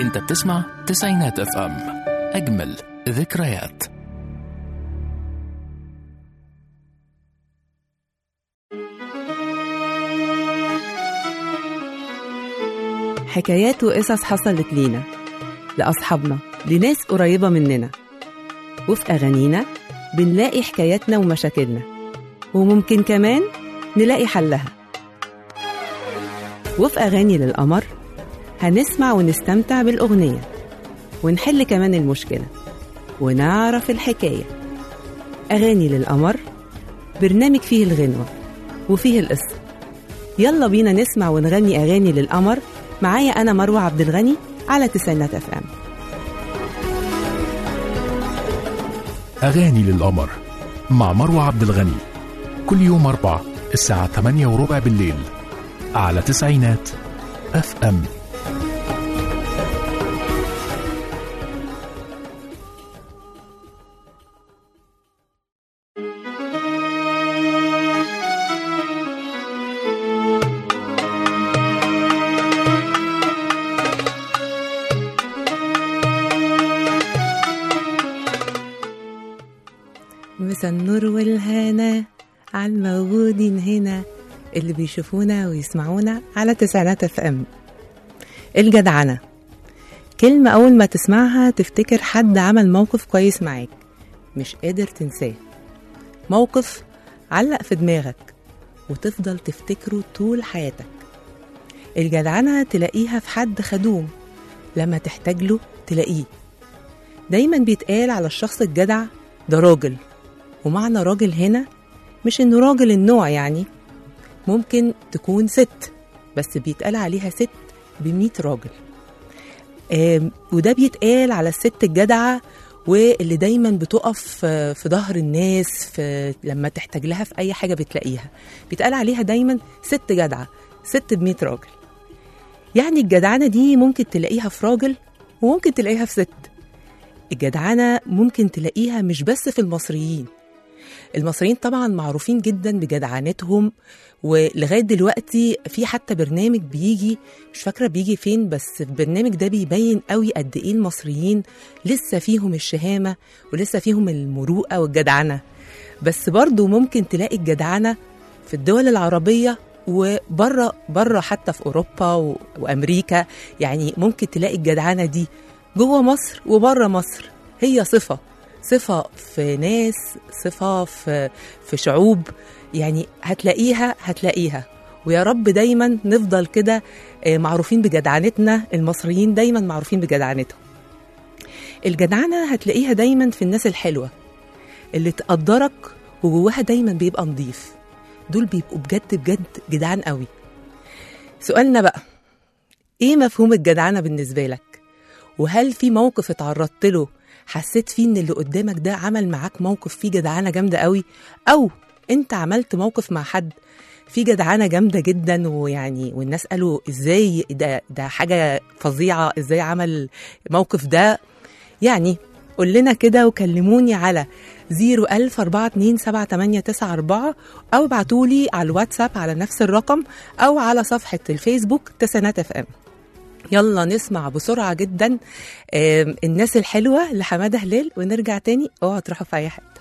انت بتسمع تسعينات اف ام اجمل ذكريات حكايات وقصص حصلت لينا لأصحابنا لناس قريبة مننا وفي أغانينا بنلاقي حكاياتنا ومشاكلنا وممكن كمان نلاقي حلها وفي أغاني للقمر هنسمع ونستمتع بالأغنية ونحل كمان المشكلة ونعرف الحكاية أغاني للقمر برنامج فيه الغنوة وفيه القصة يلا بينا نسمع ونغني أغاني للقمر معايا أنا مروة عبد الغني على تسعينات اف ام اغاني للقمر مع مروة عبد الغني كل يوم اربع الساعة 8 وربع بالليل على تسعينات اف ام مسا النور والهنا على الموجودين هنا اللي بيشوفونا ويسمعونا على تسعينات اف ام الجدعنة كلمة أول ما تسمعها تفتكر حد عمل موقف كويس معاك مش قادر تنساه موقف علق في دماغك وتفضل تفتكره طول حياتك الجدعنة تلاقيها في حد خدوم لما تحتاج له تلاقيه دايما بيتقال على الشخص الجدع ده راجل ومعنى راجل هنا مش انه راجل النوع يعني ممكن تكون ست بس بيتقال عليها ست بمية راجل آم، وده بيتقال على الست الجدعة واللي دايما بتقف آه، في ظهر الناس في لما تحتاج لها في اي حاجة بتلاقيها بيتقال عليها دايما ست جدعة ست بمية راجل يعني الجدعنة دي ممكن تلاقيها في راجل وممكن تلاقيها في ست الجدعنة ممكن تلاقيها مش بس في المصريين المصريين طبعا معروفين جدا بجدعنتهم ولغايه دلوقتي في حتى برنامج بيجي مش فاكره بيجي فين بس البرنامج ده بيبين قوي قد ايه المصريين لسه فيهم الشهامه ولسه فيهم المروءه والجدعنه بس برضو ممكن تلاقي الجدعنه في الدول العربيه وبره بره حتى في اوروبا و- وامريكا يعني ممكن تلاقي الجدعنه دي جوه مصر وبره مصر هي صفه صفه في ناس صفه في في شعوب يعني هتلاقيها هتلاقيها ويا رب دايما نفضل كده آه، معروفين بجدعنتنا المصريين دايما معروفين بجدعنتهم الجدعنه هتلاقيها دايما في الناس الحلوه اللي تقدرك وجواها دايما بيبقى نظيف دول بيبقوا بجد بجد جدعان قوي سؤالنا بقى ايه مفهوم الجدعنه بالنسبه لك وهل في موقف اتعرضت له حسيت فيه ان اللي قدامك ده عمل معاك موقف فيه جدعانه جامده قوي او انت عملت موقف مع حد فيه جدعانه جامده جدا ويعني والناس قالوا ازاي ده ده حاجه فظيعه ازاي عمل الموقف ده يعني قول لنا كده وكلموني على 010427894 او ابعتولي على الواتساب على نفس الرقم او على صفحه الفيسبوك تسنات اف ام يلا نسمع بسرعة جدا آم، الناس الحلوة لحمادة هلال ونرجع تاني اوعوا تروحوا في أي حتة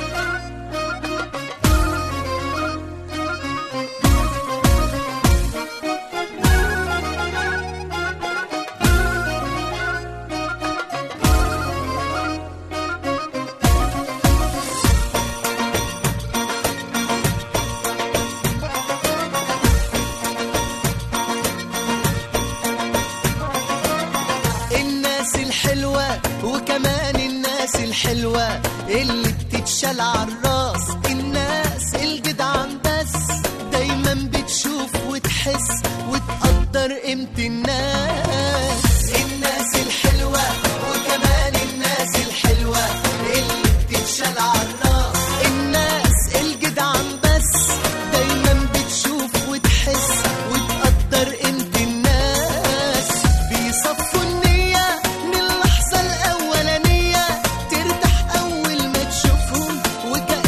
الناس الحلوة وكمان الناس الحلوة اللي بتتشال عالراس الناس الجدعان بس دايما بتشوف وتحس وتقدر قيمة الناس الناس الحلوة وكمان الناس الحلوة اللي بتتشال عالراس الناس الجدعان بس دايما بتشوف وتحس وتقدر قيمة الناس بيصفوا النية من اللحظة الأولانية ترتاح أول ما تشوفهم وكأن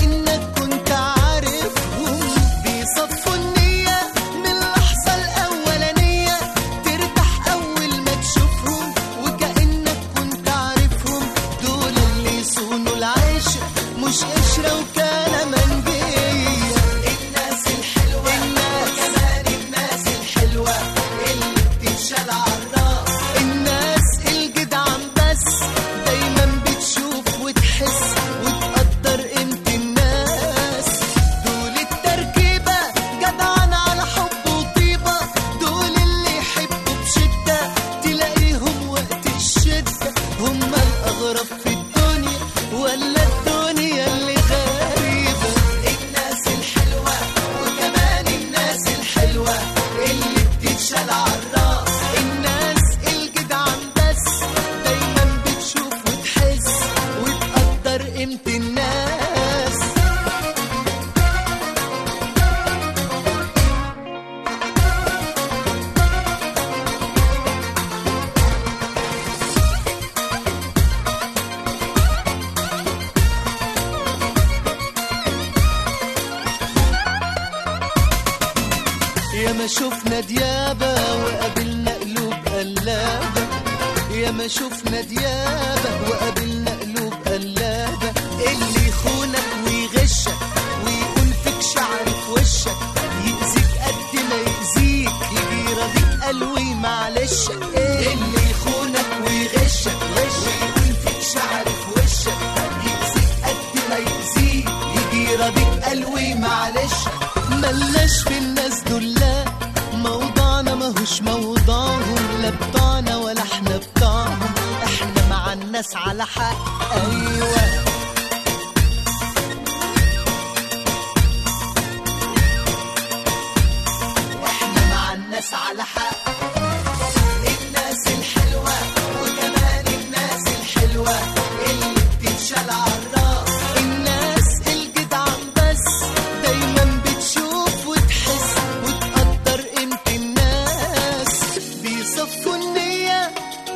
يا ما شفنا ديابة وقابلنا قلوب قلابة يا ما شفنا ديابة وقابلنا قلوب قلابة اللي يخونك ويغشك ويقول فيك شعر في وشك يأذيك قد ما يأذيك يجي يراضيك قلوي معلش اللي يخونك ويغشك ويقول فيك شعر في وشك يأذيك قد ما يأذيك يجي يراضيك قلوي معلش ملناش في الناس دول لا موضوعنا ماهوش موضوعهم لا بتوعنا ولا احنا بتوعهم احنا مع الناس على حق ايوه احنا مع الناس على حق الناس الحلوة وكمان الناس الحلوة اللي بتتشال عالراس الناس الجدعان بس دايما بتشوف وتحس وتقدر قيمة الناس بيصفوا النية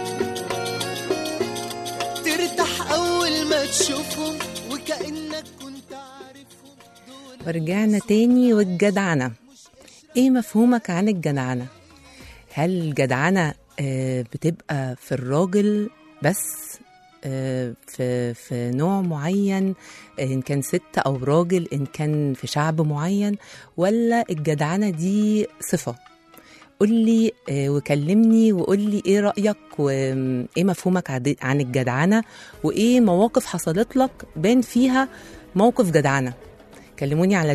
ترتاح أول ما تشوفهم وكأنك كنت عارفهم دول ورجعنا تاني والجدعنة ايه مفهومك عن الجدعنة هل الجدعنة آه، بتبقى في الراجل بس آه، في في نوع معين آه، ان كان ست او راجل ان كان في شعب معين ولا الجدعنة دي صفة قول لي آه، وكلمني وقول لي ايه رأيك وايه مفهومك عد- عن الجدعنة وايه مواقف حصلت لك بان فيها موقف جدعنة كلموني على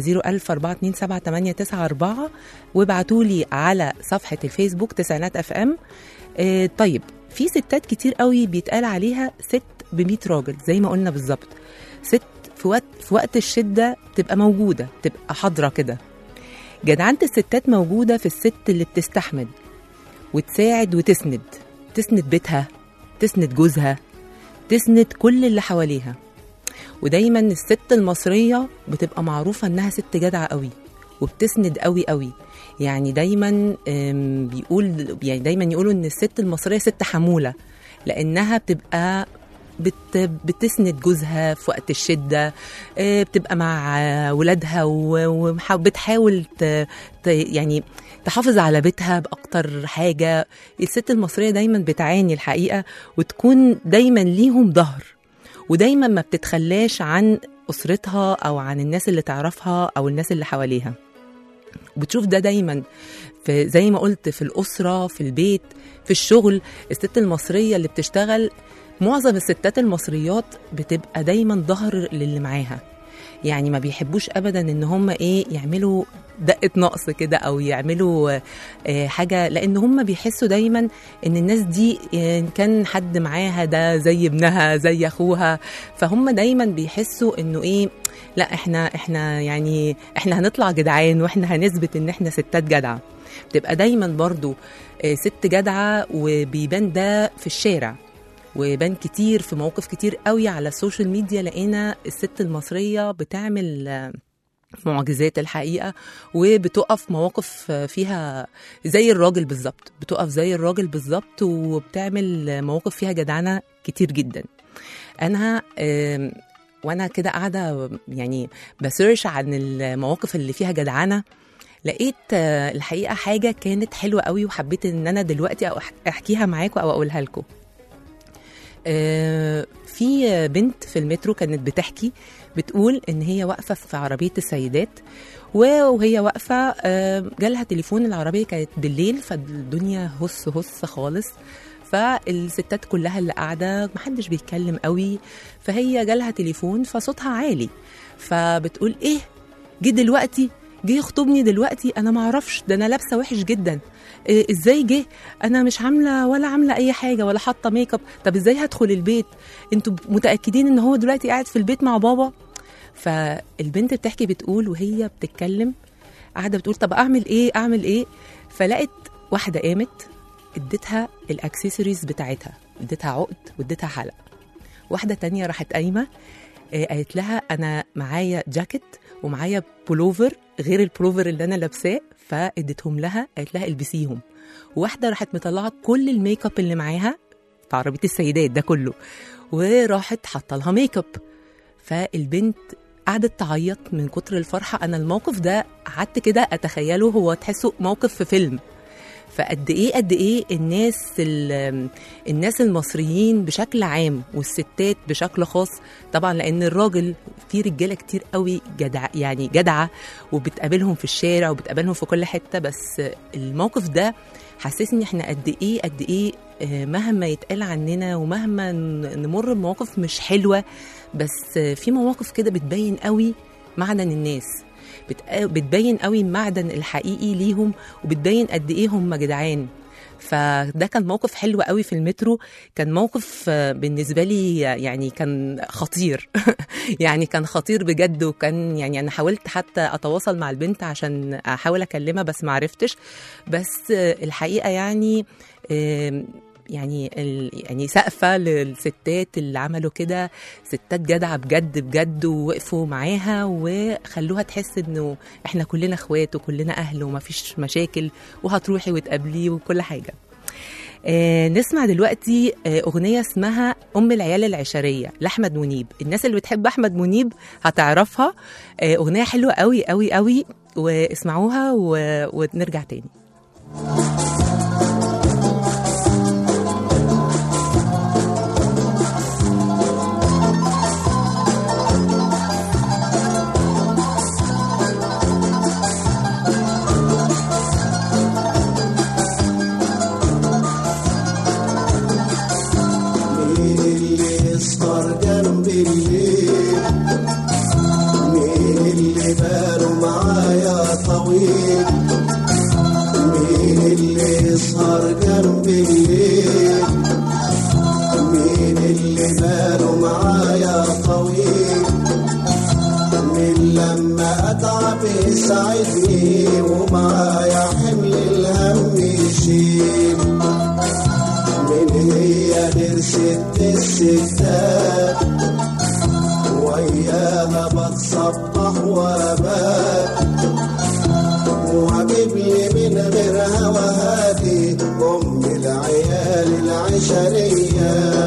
010427894 وابعتوا لي على صفحة الفيسبوك تسعينات اف ام آه طيب في ستات كتير قوي بيتقال عليها ست ب 100 راجل زي ما قلنا بالظبط ست في وقت في وقت الشدة تبقى موجودة تبقى حاضرة كده جدعنة الستات موجودة في الست اللي بتستحمل وتساعد وتسند تسند بيتها تسند جوزها تسند كل اللي حواليها ودايما الست المصرية بتبقى معروفة انها ست جدعة قوي وبتسند قوي قوي يعني دايما آم، بيقول يعني دايما يقولوا ان الست المصرية ست حمولة لانها بتبقى بت بتسند جوزها في وقت الشدة آه، بتبقى مع آه، ولادها وبتحاول يعني تحافظ على بيتها بأكتر حاجة الست المصرية دايما بتعاني الحقيقة وتكون دايما ليهم ظهر ودايما ما بتتخلاش عن أسرتها أو عن الناس اللي تعرفها أو الناس اللي حواليها بتشوف ده دايما في زي ما قلت في الأسرة في البيت في الشغل الست المصرية اللي بتشتغل معظم الستات المصريات بتبقى دايما ظهر للي معاها يعني ما بيحبوش ابدا ان هم ايه يعملوا دقه نقص كده او يعملوا آه، حاجه لان هم بيحسوا دايما ان الناس دي آه، ان كان حد معاها ده زي ابنها زي اخوها فهم دايما بيحسوا انه ايه لا احنا احنا يعني احنا هنطلع جدعان واحنا هنثبت ان احنا ستات جدعه بتبقى دايما برضو آه، ست جدعه وبيبان ده في الشارع وبان كتير في مواقف كتير قوي على السوشيال ميديا لقينا الست المصرية بتعمل آه، معجزات الحقيقة وبتقف مواقف آه، فيها زي الراجل بالظبط بتقف زي الراجل بالظبط وبتعمل آه، مواقف فيها جدعنة كتير جدا أنا آم، وانا كده قاعده يعني بسيرش عن المواقف اللي فيها جدعنه لقيت آه، الحقيقه حاجه كانت حلوه قوي وحبيت ان انا دلوقتي أو أح- احكيها معاكم او اقولها لكم آه، في بنت في المترو كانت بتحكي بتقول ان هي واقفه في عربيه السيدات وهي واقفه آه، جالها تليفون العربيه كانت بالليل فالدنيا هس هس خالص فالستات كلها اللي قاعده محدش بيتكلم قوي فهي جالها تليفون فصوتها عالي فبتقول ايه جه دلوقتي جه يخطبني دلوقتي انا ما اعرفش ده انا لابسه وحش جدا إيه ازاي جه انا مش عامله ولا عامله اي حاجه ولا حاطه ميك اب طب ازاي هدخل البيت انتوا متاكدين ان هو دلوقتي قاعد في البيت مع بابا فالبنت بتحكي بتقول وهي بتتكلم قاعده بتقول طب اعمل ايه اعمل ايه فلقت واحده قامت اديتها الاكسسوارز بتاعتها اديتها عقد واديتها حلق واحده تانية راحت قايمه آه، قالت لها انا معايا جاكيت ومعايا بولوفر غير البولوفر اللي انا لابساه فاديتهم لها قالت لها البسيهم وواحده راحت مطلعه كل الميك اب اللي معاها في عربيه السيدات ده كله وراحت حاطه لها ميك اب فالبنت قعدت تعيط من كتر الفرحه انا الموقف ده قعدت كده اتخيله هو تحسه موقف في فيلم فقد ايه قد ايه الناس ال- الناس المصريين بشكل عام والستات بشكل خاص طبعا لان الراجل في رجاله كتير قوي جدع يعني جدعه وبتقابلهم في الشارع وبتقابلهم في كل حته بس الموقف ده حسسني احنا قد ايه قد ايه آه، مهما يتقال عننا ومهما ن- نمر بمواقف مش حلوه بس آه، في مواقف كده بتبين قوي معدن الناس بت- بتبين قوي المعدن الحقيقي ليهم وبتبين قد ايه هم جدعان فده كان موقف حلو قوي في المترو كان موقف آه، بالنسبه لي يعني كان خطير يعني كان خطير بجد وكان يعني انا حاولت حتى اتواصل مع البنت عشان احاول اكلمها بس ما عرفتش بس آه، الحقيقه يعني آم، يعني ال- يعني سقفه للستات اللي عملوا كده ستات جدعه بجد بجد ووقفوا معاها وخلوها تحس انه احنا كلنا اخوات وكلنا اهل ومفيش مشاكل وهتروحي وتقابليه وكل حاجه آه نسمع دلوقتي آه أغنية اسمها أم العيال العشرية لأحمد منيب الناس اللي بتحب أحمد منيب هتعرفها آه أغنية حلوة قوي قوي قوي واسمعوها و... ونرجع تاني مين اللي يسهر جنب الليل مين اللي باله معايا طويل مين اللي يسهر جنب الليل مين اللي باله معايا طويل من لما اتعب يساعدني ومعايا حمل الهم يشيل من هي غير ست الستات وياها بتصبح وابات واجيب لي من غير هوا هادي ام العيال العشريه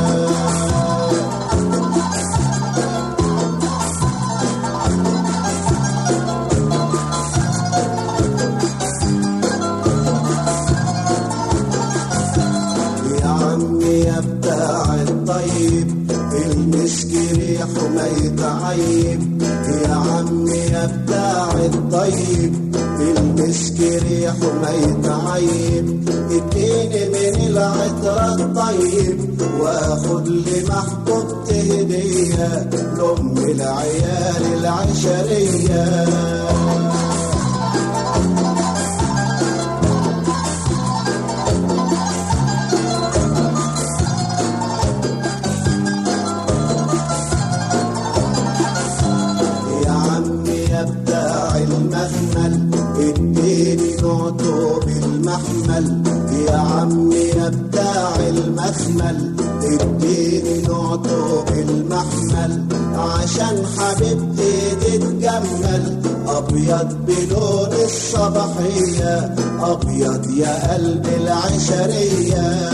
يا عمي يا بتاع الطيب المسك ريحه ما يتعيب يا عمي يا بتاع الطيب المسك ريحه ما يتعيب اديني من العطر الطيب واخد لي محبوبتي هديه لام العيال العشريه يا عمي يا بتاع المخمل اديني نعطه بالمحمل يا عمي يا بتاع المخمل اديني نعطه بالمحمل عشان حبيبتي تتجمل ابيض بلون الصباحيه ابيض يا قلب العشريه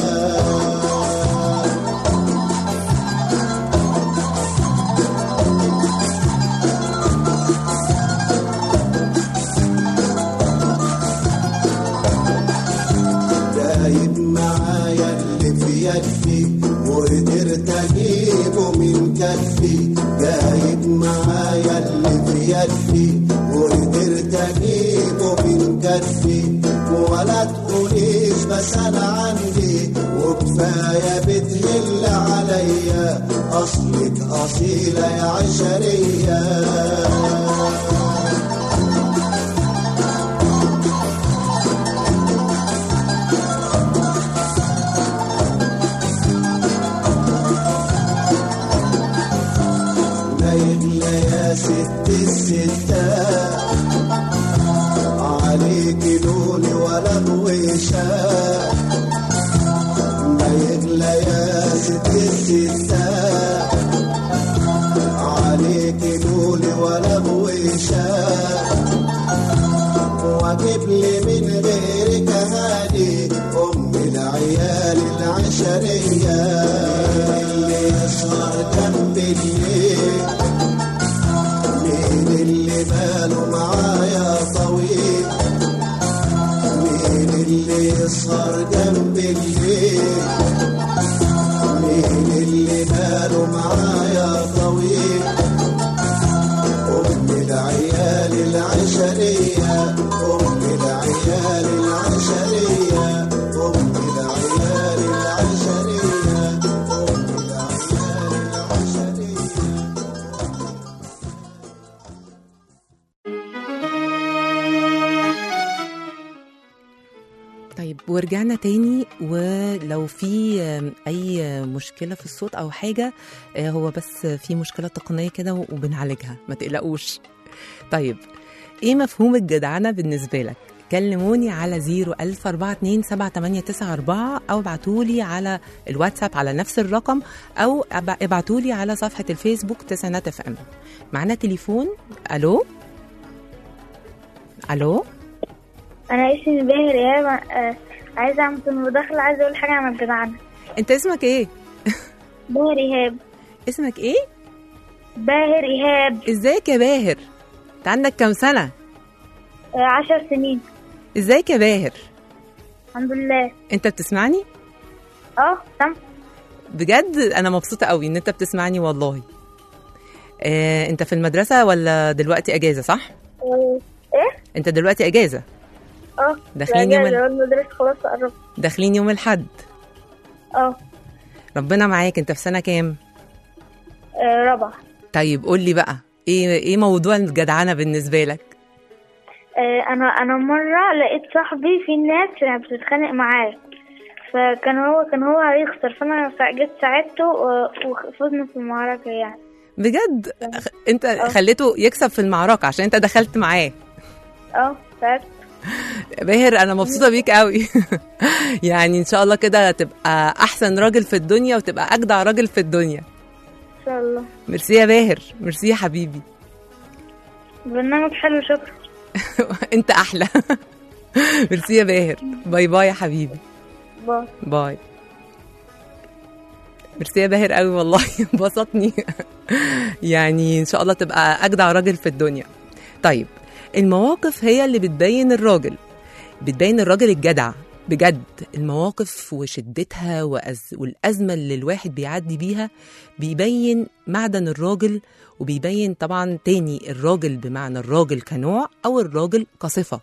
جايب معايا اللي في يدي وقدرت اجيبه من كفي جايب معايا اللي في يدي وقدرت اجيبه من كفي ولا تقوليش بس انا عندي وكفايه بتهل عليا اصلك اصيله يا عشريه ما يغلى يا ست الستات عليك لولي ولا غويشات ما يغلى يا ست الستات عليك لولي ولا غويشات واجيب لي من غيرك هادي ام العيال العشريه اللي يسهر جنب الليل مين اللي باله معايا طيب ورجعنا تاني ولو في آم، اي مشكله في الصوت او حاجه آه، هو بس في مشكله تقنيه كده وبنعالجها ما تقلقوش طيب ايه مفهوم الجدعنه بالنسبه لك كلموني على 010427894 او ابعتولي على الواتساب على نفس الرقم او أب- ابعتولي على صفحه الفيسبوك تسعينات اف ام معانا تليفون الو الو انا اسمي باهر ايهاب آه، عايزه اعمل مداخله عايزه اقول حاجه عن الجدعنه انت اسمك ايه باهر ايهاب اسمك ايه باهر ايهاب ازيك يا باهر انت عندك كام سنه آه، عشر سنين ازيك يا باهر الحمد لله انت بتسمعني اه سامع بجد انا مبسوطه قوي ان انت بتسمعني والله آه، انت في المدرسه ولا دلوقتي اجازه صح آه، ايه انت دلوقتي اجازه اه داخلين لا، يوم جاي، ال- المدرسة خلاص قربت داخلين يوم الحد اه ربنا معاك انت في سنه كام آه، رابعة طيب قول لي بقى ايه ايه موضوع الجدعنه بالنسبه لك آه، انا انا مرة لقيت صاحبي في ناس بتتخانق معاه فكان هو كان هو هيخسر فانا جيت ساعدته آه، وفزنا في المعركة يعني بجد خ- انت خليته يكسب في المعركه عشان انت دخلت معاه اه ساعدت باهر انا مبسوطه بيك قوي يعني ان شاء الله كده تبقى احسن راجل في الدنيا وتبقى اجدع راجل في الدنيا ان شاء الله ميرسي يا باهر ميرسي يا حبيبي برنامج حلو شكرا انت احلى ميرسي يا باهر باي باي يا حبيبي باي باي ميرسي يا باهر قوي والله انبسطني يعني ان شاء الله تبقى اجدع راجل في الدنيا طيب المواقف هي اللي بتبين الراجل بتبين الراجل الجدع بجد المواقف وشدتها وأز... والأزمة اللي الواحد بيعدي بيها بيبين معدن الراجل وبيبين طبعا تاني الراجل بمعنى الراجل كنوع أو الراجل كصفة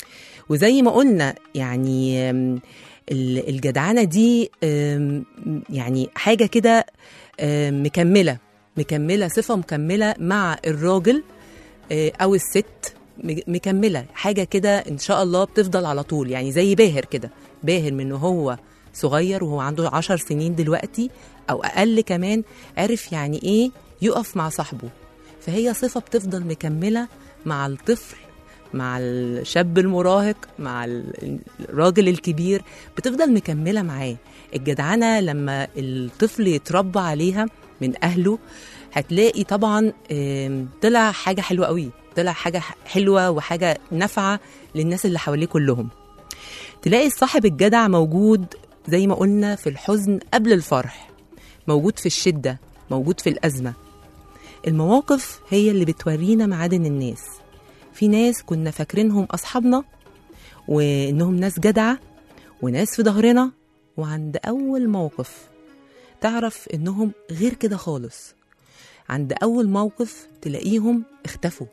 وزي ما قلنا يعني آم، ال- الجدعنة دي آم، يعني حاجة كده آم، مكملة مكملة صفة مكملة مع الراجل آه، أو الست م- مكملة حاجة كده إن شاء الله بتفضل على طول يعني زي باهر كده باهر من هو صغير وهو عنده عشر سنين دلوقتي أو أقل كمان عرف يعني إيه يقف مع صاحبه فهي صفة بتفضل مكملة مع الطفل مع الشاب المراهق مع ال- الراجل الكبير بتفضل مكملة معاه الجدعنة لما الطفل يتربى عليها من أهله هتلاقي طبعا آم، طلع حاجة حلوة قوي طلع حاجة ح- حلوة وحاجة نافعة للناس اللي حواليه كلهم تلاقي الصاحب الجدع موجود زي ما قلنا في الحزن قبل الفرح موجود في الشدة موجود في الأزمة المواقف هي اللي بتورينا معادن الناس في ناس كنا فاكرينهم أصحابنا وإنهم ناس جدعة وناس في ظهرنا وعند أول موقف تعرف إنهم غير كده خالص عند أول موقف تلاقيهم اختفوا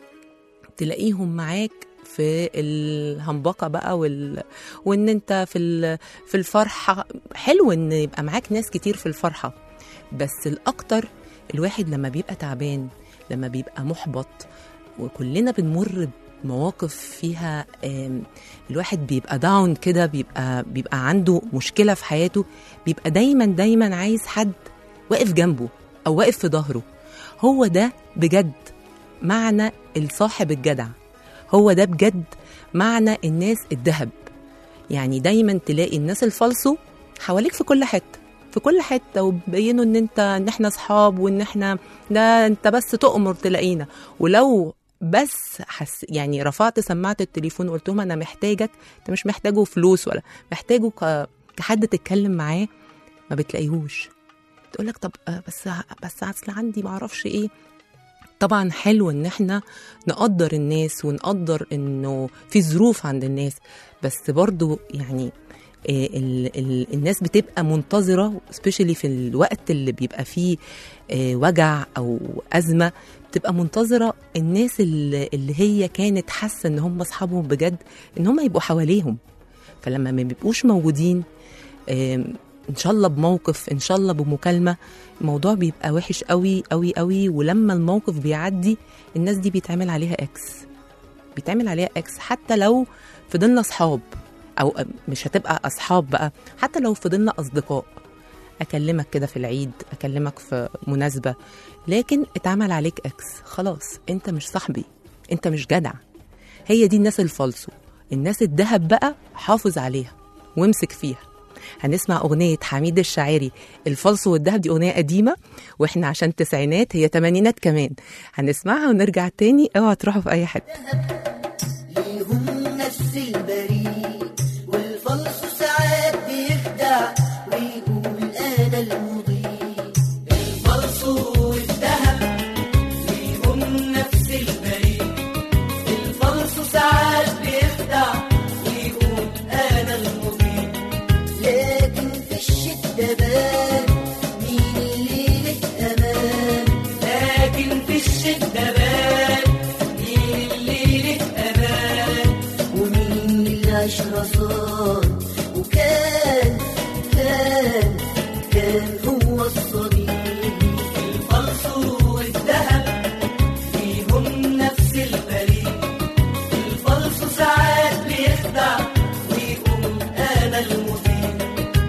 تلاقيهم معاك في الهمبقة بقى وال... وإن أنت في ال... في الفرحة حلو إن يبقى معاك ناس كتير في الفرحة بس الأكتر الواحد لما بيبقى تعبان لما بيبقى محبط وكلنا بنمر بمواقف فيها آم، الواحد بيبقى داون كده بيبقى بيبقى عنده مشكلة في حياته بيبقى دايما دايما عايز حد واقف جنبه أو واقف في ظهره هو ده بجد معنى الصاحب الجدع هو ده بجد معنى الناس الذهب يعني دايما تلاقي الناس الفالصو حواليك في كل حته في كل حته وبينوا ان انت ان احنا اصحاب وان احنا ده انت بس تؤمر تلاقينا ولو بس حس يعني رفعت سماعه التليفون وقلت لهم انا محتاجك انت مش محتاجه فلوس ولا محتاجه ك- كحد تتكلم معاه ما بتلاقيهوش تقول لك طب آه، بس بس اصل عندي ما اعرفش ايه طبعا حلو ان احنا نقدر الناس ونقدر انه في ظروف عند الناس بس برضو يعني آه، ال ال الناس بتبقى منتظرة سبيشالي في الوقت اللي بيبقى فيه آه، وجع أو أزمة بتبقى منتظرة الناس اللي, اللي هي كانت حاسة إن هم أصحابهم بجد إن هم يبقوا حواليهم فلما ما بيبقوش موجودين آم، ان شاء الله بموقف ان شاء الله بمكالمه الموضوع بيبقى وحش قوي قوي قوي ولما الموقف بيعدي الناس دي بيتعمل عليها اكس بيتعمل عليها اكس حتى لو فضلنا اصحاب او مش هتبقى اصحاب بقى حتى لو فضلنا اصدقاء اكلمك كده في العيد اكلمك في مناسبه لكن اتعمل عليك اكس خلاص انت مش صاحبي انت مش جدع هي دي الناس الفالصو الناس الذهب بقى حافظ عليها وامسك فيها هنسمع أغنية حميد الشاعري الفالصو والذهب دي أغنية قديمة وإحنا عشان تسعينات هي تمانينات كمان هنسمعها ونرجع تاني اوعوا تروحوا في أي حتة ليهم نفس البريد والفلس ساعات بيخدع ويقول انا المضيء الفلس والذهب ليهم نفس البريد الفلس ساعات بيخدع ويقول انا المضيء لكن في الشدة بان مين اللي له امان لكن في الشدة بان مين اللي له امان ومين العشرة صان وكان كان كان هو الصديق الفلس والذهب فيهم نفس البريد الفلس ساعات بيخدع ويقول انا المدير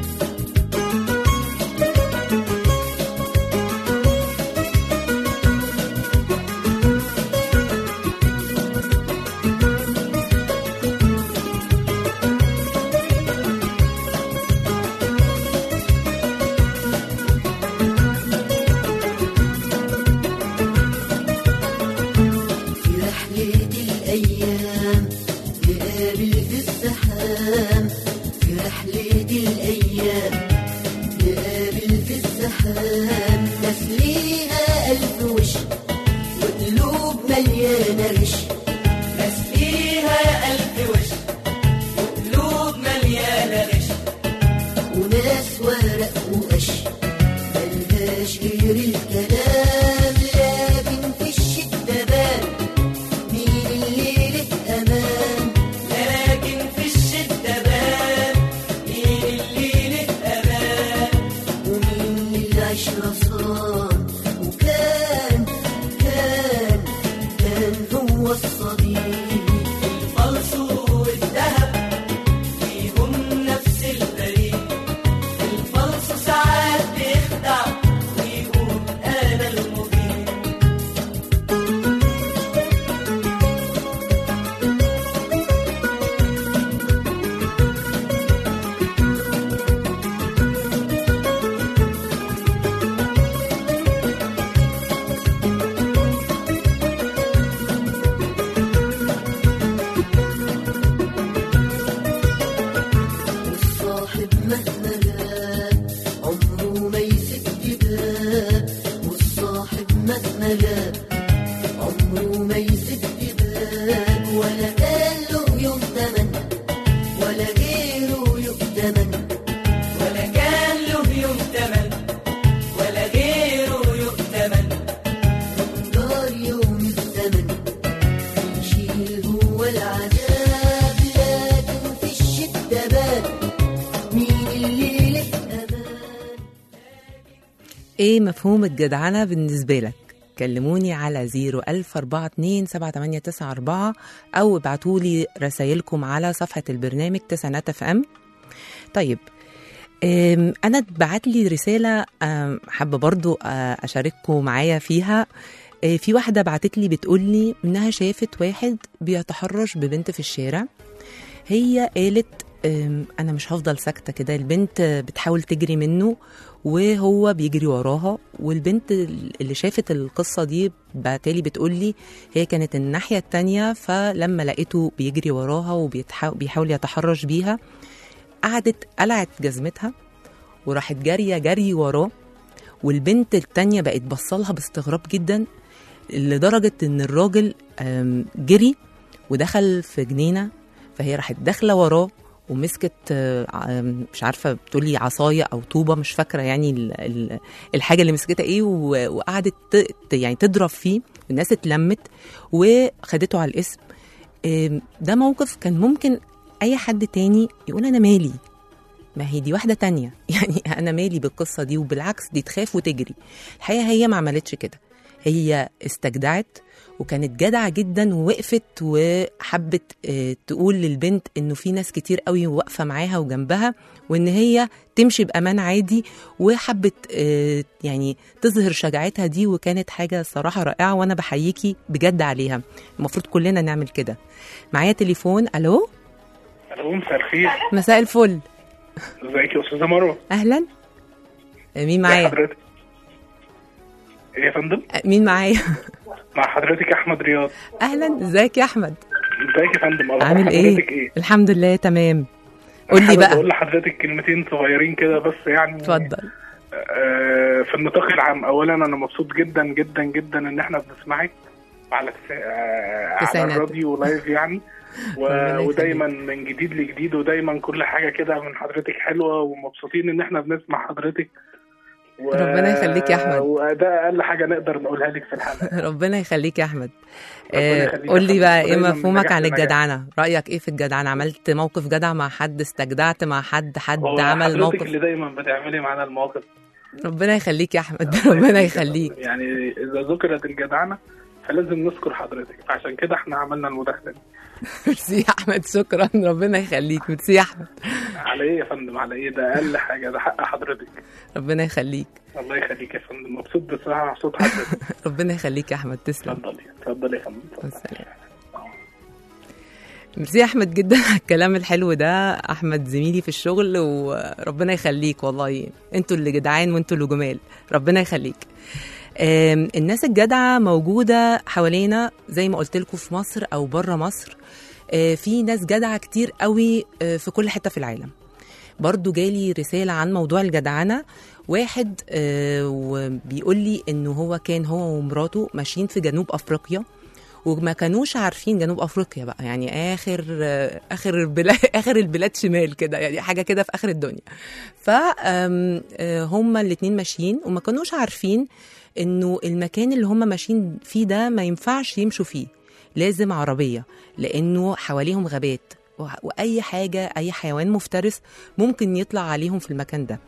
في رحلة الأيام نقابل في الزحام في رحلة الأيام نقابل في الزحام ناس ليها ألف وش وقلوب مليانة غش ناس ليها ألف وش وقلوب مليانة غش وناس ورق وقش ملهاش غير الكلام لكن في الشدة بان مين اللي له أمان لكن في الشدة بان مين اللي له أمان ومين العشرة صان وكان كان كان هو الصديق الفلس والذهب فيهم نفس البريد الفلس ساعات بيخدع ويقول انا المبين والصاحب مهما غاب عمره ما يسد باب والصاحب مهما غاب عمره ما يسد باب ولا كان له يوم تمن ولا غيره يؤتمن ولا كان له يوم تمن ولا غيره يؤتمن دار يوم الزمن يشيل هو العذاب لكن في الشدة بان مين اللي له أمان ايه مفهوم الجدعنة بالنسبة لك كلموني على 010427894 أو ابعتوا لي رسايلكم على صفحة البرنامج تسعينات اف ام طيب أم، أنا اتبعت لي رسالة أم، حابة برضو أه، أشارككم معايا فيها أه، في واحدة بعتت لي بتقول لي إنها شافت واحد بيتحرش ببنت في الشارع هي قالت أم، انا مش هفضل ساكته كده البنت بتحاول تجري منه وهو بيجري وراها والبنت اللي شافت القصه دي بالتالي بتقول لي هي كانت الناحيه التانية فلما لقيته بيجري وراها وبيحاول يتحرش بيها قعدت قلعت جزمتها وراحت جاريه جري وراه والبنت التانية بقت بصلها باستغراب جدا لدرجة ان الراجل أم، جري ودخل في جنينة فهي راحت داخلة وراه ومسكت آه، آم، مش عارفة بتقولي عصاية أو طوبة مش فاكرة يعني ال- ال- الحاجة اللي مسكتها إيه و- وقعدت ت- ت- يعني تضرب فيه الناس اتلمت وخدته على الاسم آم، ده موقف كان ممكن أي حد تاني يقول أنا مالي ما هي دي واحدة تانية يعني أنا مالي بالقصة دي وبالعكس دي تخاف وتجري الحقيقة هي ما عملتش كده هي استجدعت وكانت جدعة جدا ووقفت وحبت آه، تقول للبنت انه في ناس كتير قوي واقفة معاها وجنبها وان هي تمشي بأمان عادي وحبت آه، يعني تظهر شجاعتها دي وكانت حاجة صراحة رائعة وانا بحييكي بجد عليها المفروض كلنا نعمل كده معايا تليفون الو الو مساء الخير مساء الفل ازيك يا استاذه مروه اهلا آه، مين ازي معايا حضرتك ايه يا فندم آه، مين معايا مع حضرتك احمد رياض اهلا ازيك يا احمد ازيك يا فندم اخبار عامل حضرتك ايه ايه الحمد لله تمام قول لي حابب بقى اقول لحضرتك كلمتين صغيرين كده بس يعني اتفضل آه في النطاق العام اولا انا مبسوط جدا جدا جدا ان احنا بنسمعك على تس... آه على تسعينات. الراديو لايف يعني و... ربنا يخليك. ودايما من جديد لجديد ودايما كل حاجه كده من حضرتك حلوه ومبسوطين ان احنا بنسمع حضرتك و... ربنا يخليك يا أحمد. وده اقل حاجه نقدر نقولها لك في الحلقه ربنا يخليك يا احمد ربنا آه، يخليك قول يا لي فندم. بقى ايه ودايماً مفهومك نجاح عن في نجاح. الجدعنه رايك ايه في الجدعنه عملت موقف جدع مع حد استجدعت مع حد حد هو عمل حضرتك موقف اللي دايما بتعملي معانا المواقف ربنا يخليك يا احمد ربنا يخليك يعني اذا ذكرت الجدعنه فلازم نذكر حضرتك فعشان كده احنا عملنا المداخله دي ميرسي يا احمد شكرا ربنا يخليك ميرسي يا احمد على ايه يا فندم على ايه ده اقل حاجه ده حق حضرتك ربنا يخليك الله يخليك يا فندم مبسوط بصراحه على صوت حضرتك ربنا يخليك يا احمد تسلم اتفضلي اتفضلي يا فندم والسلام. ميرسي يا احمد جدا على الكلام الحلو ده احمد زميلي في الشغل وربنا يخليك والله انتوا اللي جدعان وانتوا اللي جمال ربنا يخليك آم، الناس الجدعه موجوده حوالينا زي ما قلت لكم في مصر او بره مصر آه، في ناس جدعه كتير قوي آه، في كل حته في العالم برضو جالي رسالة عن موضوع الجدعنة واحد آه، وبيقول لي انه هو كان هو ومراته ماشيين في جنوب افريقيا وما كانوش عارفين جنوب افريقيا بقى يعني اخر آه، اخر البلاد اخر البلاد شمال كده يعني حاجه كده في اخر الدنيا ف آم، آه، هما الاتنين ماشيين وما كانوش عارفين انه المكان اللي هما ماشيين فيه ده ما ينفعش يمشوا فيه لازم عربيه لانه حواليهم غابات و- واي حاجه اي حيوان مفترس ممكن يطلع عليهم في المكان ده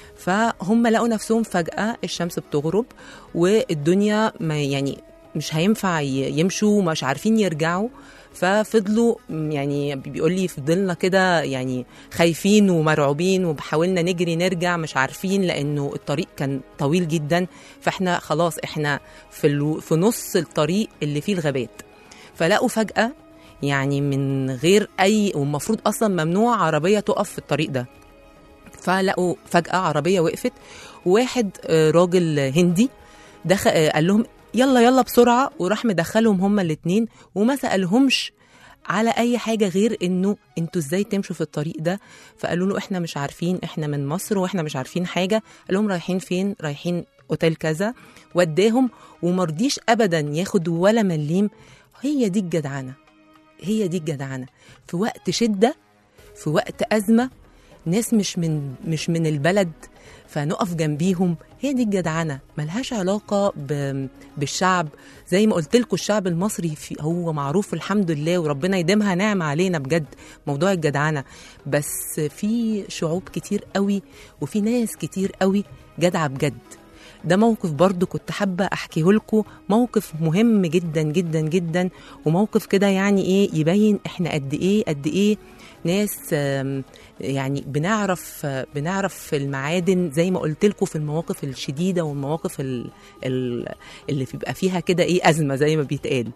فهم لقوا نفسهم فجأة الشمس بتغرب والدنيا ما يعني مش هينفع ي- يمشوا ومش عارفين يرجعوا ففضلوا م- يعني بيقول لي فضلنا كده يعني خايفين ومرعوبين وحاولنا نجري نرجع مش عارفين لانه الطريق كان طويل جدا فاحنا خلاص احنا في الو في نص الطريق اللي فيه الغابات فلقوا فجأة يعني من غير اي والمفروض اصلا ممنوع عربيه تقف في الطريق ده فلقوا فجاه عربيه وقفت وواحد آه، راجل هندي دخل آه، قال لهم يلا يلا بسرعه وراح مدخلهم هما الاتنين وما سالهمش على اي حاجه غير انه انتوا ازاي تمشوا في الطريق ده فقالوا له احنا مش عارفين احنا من مصر واحنا مش عارفين حاجه قال لهم رايحين فين رايحين اوتيل كذا وداهم ومرضيش ابدا ياخد ولا مليم هي دي الجدعنه هي دي الجدعنه في وقت شده في وقت ازمه ناس مش من مش من البلد فنقف جنبيهم هي دي الجدعنه ملهاش علاقه ب... بالشعب زي ما قلت لكم الشعب المصري في هو معروف الحمد لله وربنا يديمها نعمه علينا بجد موضوع الجدعنه بس في شعوب كتير قوي وفي ناس كتير قوي جدعه بجد ده موقف برضو كنت حابة أحكيه لكم موقف مهم جدا جدا جدا وموقف كده يعني إيه يبين إحنا قد إيه قد إيه ناس آم، يعني بنعرف آه، بنعرف المعادن زي ما قلت لكم في المواقف الشديدة والمواقف ال- ال- اللي بيبقى فيها كده إيه أزمة زي ما بيتقال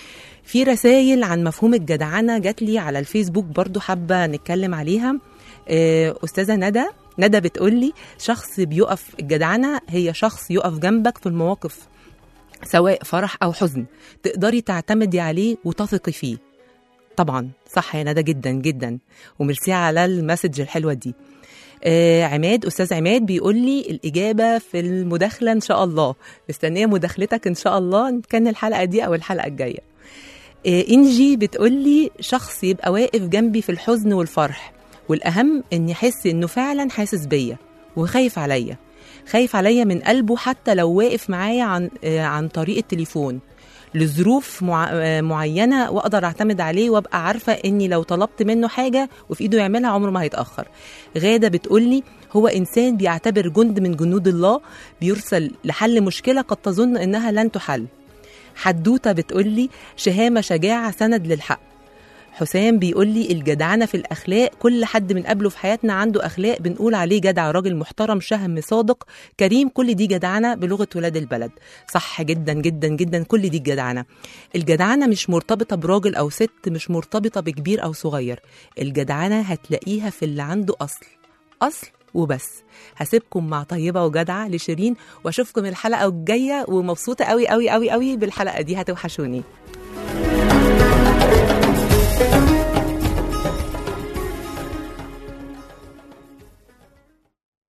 في رسائل عن مفهوم الجدعنة جات لي على الفيسبوك برضو حابة نتكلم عليها آه، أستاذة ندى ندى بتقول لي شخص بيقف الجدعنة هي شخص يقف جنبك في المواقف سواء فرح أو حزن تقدري تعتمدي عليه وتثقي فيه طبعا صح يا ندى جدا جدا وميرسي على المسج الحلوة دي آه عماد أستاذ عماد بيقول لي الإجابة في المداخلة إن شاء الله مستنية مداخلتك إن شاء الله إن كان الحلقة دي أو الحلقة الجاية آه إنجي بتقول لي شخص يبقى واقف جنبي في الحزن والفرح والأهم إني أحس إنه فعلا حاسس بيا وخايف عليا خايف عليا من قلبه حتى لو واقف معايا عن آه، عن طريق التليفون لظروف مع... آه، معينه واقدر اعتمد عليه وابقى عارفه اني لو طلبت منه حاجه وفي ايده يعملها عمره ما هيتاخر غاده بتقول لي هو انسان بيعتبر جند من جنود الله بيرسل لحل مشكله قد تظن انها لن تحل حدوته بتقولي شهامه شجاعه سند للحق حسام بيقول لي الجدعنه في الاخلاق كل حد من قبله في حياتنا عنده اخلاق بنقول عليه جدع راجل محترم شهم صادق كريم كل دي جدعنه بلغه ولاد البلد صح جدا جدا جدا كل دي الجدعنه الجدعنه مش مرتبطه براجل او ست مش مرتبطه بكبير او صغير الجدعنه هتلاقيها في اللي عنده اصل اصل وبس هسيبكم مع طيبه وجدعه لشيرين واشوفكم الحلقه الجايه ومبسوطه قوي قوي قوي قوي بالحلقه دي هتوحشوني